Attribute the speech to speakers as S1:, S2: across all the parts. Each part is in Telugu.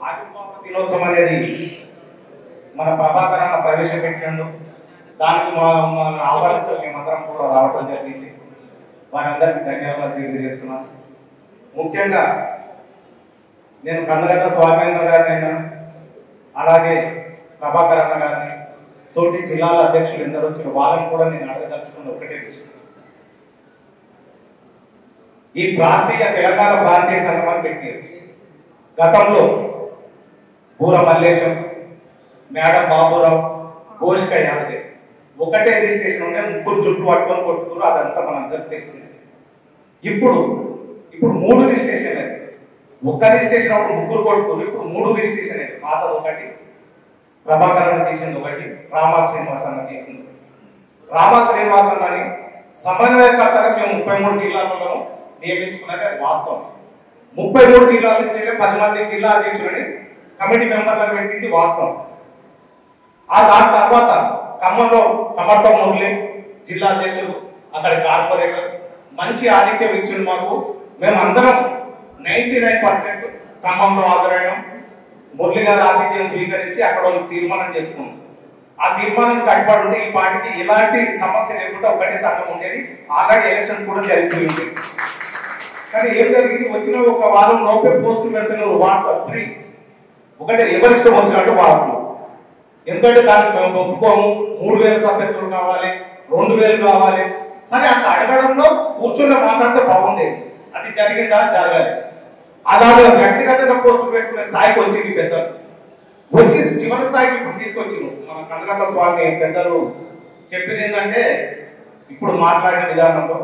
S1: ఆవిర్భావ దినోత్సవం అనేది మన ప్రభాకర్ అన్న ప్రవేశపెట్టిండు దానికి మా మన ఆహ్వానించాలి మేమందరం కూడా రావడం జరిగింది వారందరికీ ధన్యవాదాలు తెలియజేస్తున్నాను ముఖ్యంగా నేను కందగడ్డ స్వామేంద్ర గారినైనా అలాగే ప్రభాకర్ అన్న గారిని తోటి జిల్లాల అధ్యక్షులు ఎందరో వచ్చిన వాళ్ళని కూడా నేను అడగదలుచుకున్న ఒకటే విషయం ఈ ప్రాంతీయ తెలంగాణ ప్రాంతీయ సంఘం అని పెట్టారు గతంలో బూర మల్లేశం మేడం బాబురావు ఘోషిక యాదవ్ ఒకటే రిజిస్ట్రేషన్ ఉంటే ముగ్గురు చుట్టూ పట్టుకొని కొట్టుకురు అదంతా మనందరికి తెలిసింది ఇప్పుడు ఇప్పుడు మూడు రిజిస్ట్రేషన్ అయింది ఒక్క రిజిస్ట్రేషన్ అప్పుడు ముగ్గురు కొట్టుకురు ఇప్పుడు మూడు రిజిస్ట్రేషన్ అయింది పాతది ఒకటి ప్రభాకర్ అన్న చేసింది ఒకటి రామా శ్రీనివాస్ అన్న చేసింది రామా శ్రీనివాస్ అన్నని సమన్వయకర్తగా మేము ముప్పై మూడు జిల్లాలలో నియమించుకున్నది అది వాస్తవం ముప్పై మూడు జిల్లాల నుంచి పది మంది జిల్లా అధ్యక్షులని కమిటీ మెంబర్లకు పెట్టింది వాస్తవం ఆ దాని తర్వాత ఖమ్మంలో సమర్థం మురళి జిల్లా అధ్యక్షులు అక్కడ కార్పొరేటర్ మంచి ఆతిథ్యం ఇచ్చింది మాకు మేము అందరం నైన్టీ నైన్ పర్సెంట్ ఖమ్మంలో హాజరైనాం మురళి గారు ఆతిథ్యం స్వీకరించి అక్కడ ఒక తీర్మానం చేసుకున్నాం ఆ తీర్మానం కట్టుబడి ఉంటే ఈ పార్టీకి ఎలాంటి సమస్య లేకుండా ఒకటే సంఘం ఉండేది ఆల్రెడీ ఎలక్షన్ కూడా జరిగిపోయింది కానీ ఏం జరిగింది వచ్చిన ఒక వారం లోపే పోస్టులు పెడుతున్నారు వాట్సాప్ ఫ్రీ ఒకటే ఎవరిష్టం వచ్చినట్టు వాడుతున్నాం ఎందుకంటే దానికి మేము ఒప్పుకోము మూడు వేల సభ్యత్వం కావాలి రెండు వేలు కావాలి సరే అట్లా అడగడంలో కూర్చొని మాట్లాడితే బాగుండేది అది జరిగిందా జరగాలి అలాగే వ్యక్తిగతంగా పోస్టు పెట్టుకునే స్థాయికి వచ్చింది పెద్దలు వచ్చి చివరి స్థాయికి ఇప్పుడు తీసుకొచ్చింది మన కనకట స్వామి పెద్దలు చెప్పింది ఏంటంటే ఇప్పుడు మాట్లాడిన విధానంలో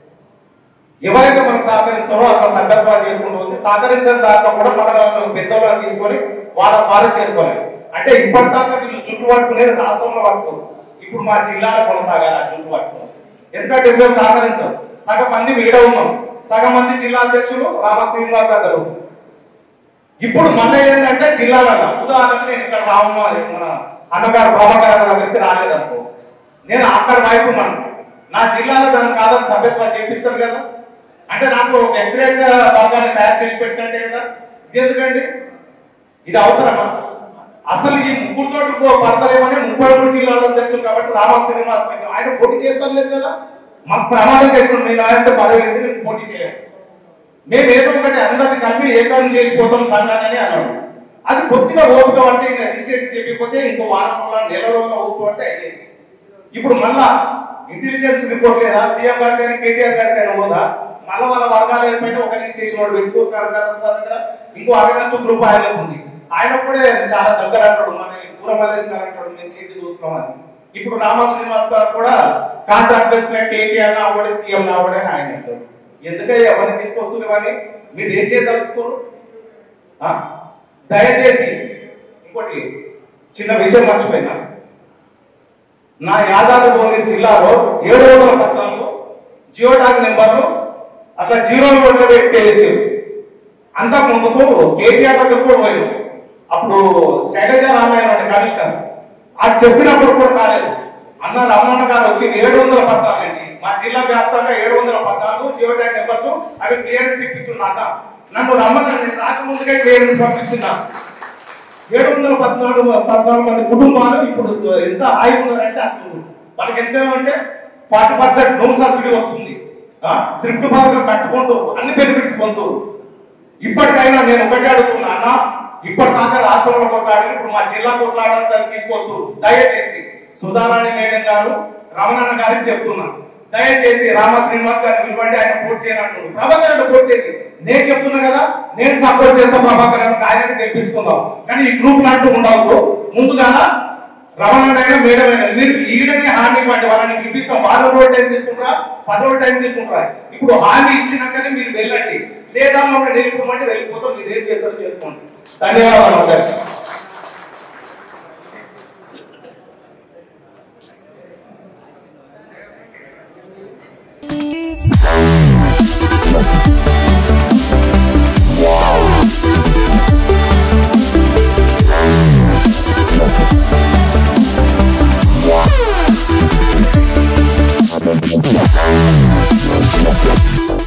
S1: ఎవరైతే మనకు సహకరిస్తారో అట్లా సభ్యత్వాలు చేసుకుంటూ ఉంది సహకరించిన దాంట్లో కూడా మన పెద్దలను తీసుకొని వాళ్ళ ద్వారా చేసుకోవాలి అంటే ఇప్పటిదాకా వీళ్ళు చుట్టూ పట్టుకునేది రాష్ట్రంలో పట్టుకోరు ఇప్పుడు మా జిల్లాలో కొనసాగాలి ఆ చుట్టూ పట్టుకోవాలి ఎందుకంటే మేము సహకరించాం సగం మంది వీడ ఉన్నాం సగం మంది జిల్లా అధ్యక్షులు రామ శ్రీనివాస్ గారు ఇప్పుడు మళ్ళీ ఏంటంటే జిల్లాలలో ఉదాహరణకు నేను ఇక్కడ రామమ్మ మన అన్నగారు ప్రభాకర్ అన్న దగ్గరికి రాలేదనుకో నేను అక్కడ వైపు ఉన్నాను నా జిల్లాలో దాన్ని కాదని సభ్యత్వం చేపిస్తారు కదా అంటే నాకు ఒక వ్యతిరేక వర్గాన్ని తయారు చేసి పెట్టినట్టే కదా ఇది ఎందుకండి ఇది అవసరమా అసలు ఈ ముగ్గురుతో పడతలేమని ముప్పై మూడు జిల్లాల అధ్యక్షులు కాబట్టి రామ శ్రీనివాస్ రెడ్డి ఆయన పోటీ చేస్తాం లేదు కదా మాకు ప్రమాదం చేసిన నేను ఆయన పదవి లేదు నేను పోటీ చేయను మేము ఏదో ఒకటి అందరిని కలిపి ఏకాన్ని చేసిపోతాం సంఘాన్ని అని అన్నాడు అది కొద్దిగా ఓపిక పడితే ఇంకా రిజిస్ట్రేషన్ చేయకపోతే ఇంకో వారం రోజుల నెల రోజుల ఓపిక పడితే అయ్యేది ఇప్పుడు మళ్ళా ఇంటెలిజెన్స్ రిపోర్ట్ లేదా సీఎం గారి కానీ కేటీఆర్ గారి కానీ పోదా మళ్ళా వాళ్ళ వర్గాలు ఏమైనా ఒక రిజిస్ట్రేషన్ వాడు పెట్టుకో కనకాల దగ్గర ఇంకో అగనస్ట్ గ్రూప్ ఆయన ఉంది ఆయన కూడా చాలా దగ్గర అంటాడు మన పూర మల్లేష్ గారు అంటాడు నేను చేతి చూస్తున్నామని ఇప్పుడు రామ శ్రీనివాస్ గారు కూడా కాంట్రాక్ట్ బేస్ మీద కేటీఆర్ నావడే సీఎం నావడే అని ఆయన అంటాడు ఎందుకయ్యా ఎవరిని తీసుకొస్తున్నవని మీరు ఏం చేయదలుచుకోరు ఆ? దయచేసి ఇంకోటి చిన్న విషయం మర్చిపోయినా నా యాదాద్రి భువనగిరి జిల్లాలో ఏడు వందల పద్నాలుగు జియో ట్యాగ్ నెంబర్లు అట్లా జీరో ఓట్లు పెట్టేసి అంతకు ముందుకు కేటీఆర్ దగ్గర కూడా పోయాను అప్పుడు శైలజ రామాయణ కమిషనర్ అది చెప్పినప్పుడు కూడా కాలేదు అన్న రమణ గారు వచ్చి ఏడు వందల పద్నాలుగు అండి మా జిల్లా వ్యాప్తంగా ఏడు వందల పద్నాలుగు జియో ట్యాగ్ నెంబర్లు అవి క్లియరెన్స్ ఇప్పించున్నా అన్న నన్ను రమ్మని నేను రాకముందుకే క్లియరెన్స్ పంపించిన ఏడు వందల పద్నాలుగు పద్నాలుగు మంది కుటుంబాలు ఇప్పుడు ఎంత హాయి ఉన్నారంటే అప్పుడు వాళ్ళకి ఎంత అంటే ఫార్టీ పర్సెంట్ లోన్ సబ్సిడీ వస్తుంది ఆ, త్రిప్ట్ పథకం కట్టుకుంటూ అన్ని బెనిఫిట్స్ పొందుతూ ఇప్పటికైనా నేను ఒకటే అడుగుతున్నా అన్న ఇప్పటిదాకా రాష్ట్రంలో కొట్లాడి ఇప్పుడు మా జిల్లా కొట్లాడాలని దాన్ని తీసుకొస్తూ దయచేసి సుధారాణి మేడం గారు రమణన్న గారికి చెప్తున్నా దయచేసి రామ శ్రీనివాస్ గారిని పిలవండి ఆయన పోటీ చేయనంటున్నారు ప్రభాకర్ అంటే పోటీ చేయండి నేను చెప్తున్నా కదా నేను సపోర్ట్ చేస్తా ప్రభాకర్ అని ఆయన గెలిపించుకుందాం కానీ ఈ గ్రూప్ అంటూ ఉండవద్దు ముందుగా రమణ అయినా మేడం అయినా మీరు ఈడనే హామీ ఇవ్వండి వాళ్ళని పిలిపిస్తాం వారం రోజు టైం తీసుకుంటారా పది రోజులు టైం తీసుకుంటారా ఇప్పుడు హామీ ఇచ్చినాకనే మీరు వెళ్ళండి లేదా మమ్మల్ని వెళ్ళిపోమంటే వెళ్ళిపోతాం మీరు ఏం చేస్తారో చేసుకోండి ధన్యవాదాలు అందరికీ.
S2: Wow.